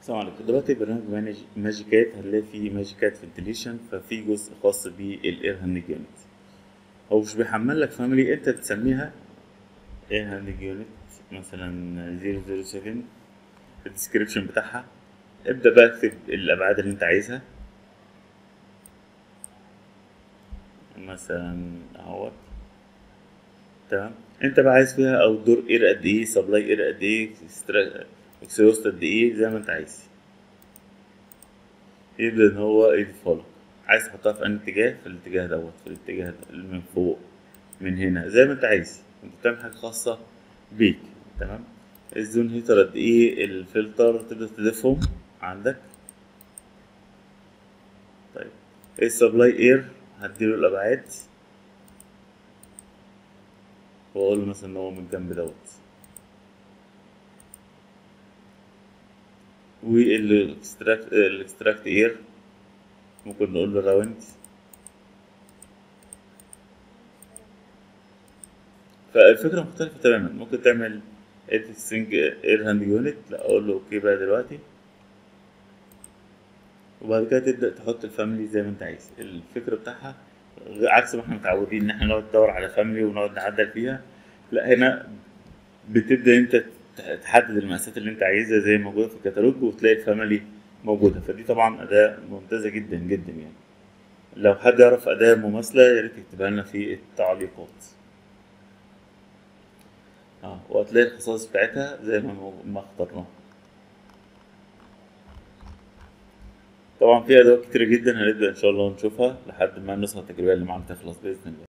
السلام عليكم دلوقتي برنامج مانج ماجيكات هنلاقي فيه ماجيكات فنتليشن ففي جزء خاص بالاير هاندنج يونت هو مش بيحمل لك فاميلي انت تسميها اير هاندنج يونت مثلا 007 الديسكريبشن بتاعها ابدا بقى اكتب الابعاد اللي انت عايزها مثلا اهوت تمام انت بقى عايز فيها او دور اير قد ايه سبلاي اير قد ايه اكسيوست قد ايه زي ما انت عايز يبدا ان هو يضيفها لك عايز تحطها في انهي اتجاه في الاتجاه دوت في الاتجاه ده اللي من فوق من هنا زي ما انت عايز انت بتعمل حاجه خاصه بيك تمام الزون هيتر قد ايه الفلتر تبدا تضيفهم عندك طيب السبلاي اير هديله الابعاد واقول له مثلا ان هو من الجنب دوت والاكستراكت الاكستراكت اير ممكن نقول له راوند فالفكرة مختلفة تماما ممكن تعمل اديتنج اير هاند يونت لا اقول له اوكي بقى دلوقتي وبعد كده تبدأ تحط الفاميلي زي ما انت عايز الفكرة بتاعها عكس ما احنا متعودين ان احنا نقعد ندور على فاميلي ونقعد نعدل فيها لا هنا بتبدأ انت تحدد المقاسات اللي انت عايزها زي ما موجوده في الكتالوج وتلاقي الفاميلي موجوده فدي طبعا اداه ممتازه جدا جدا يعني لو حد يعرف اداه مماثله يا ريت يكتبها لنا في التعليقات اه وهتلاقي الخصائص بتاعتها زي ما ما اخترناها طبعا في ادوات كتير جدا هنبدا ان شاء الله نشوفها لحد ما النسخه التجريبيه اللي معانا تخلص باذن الله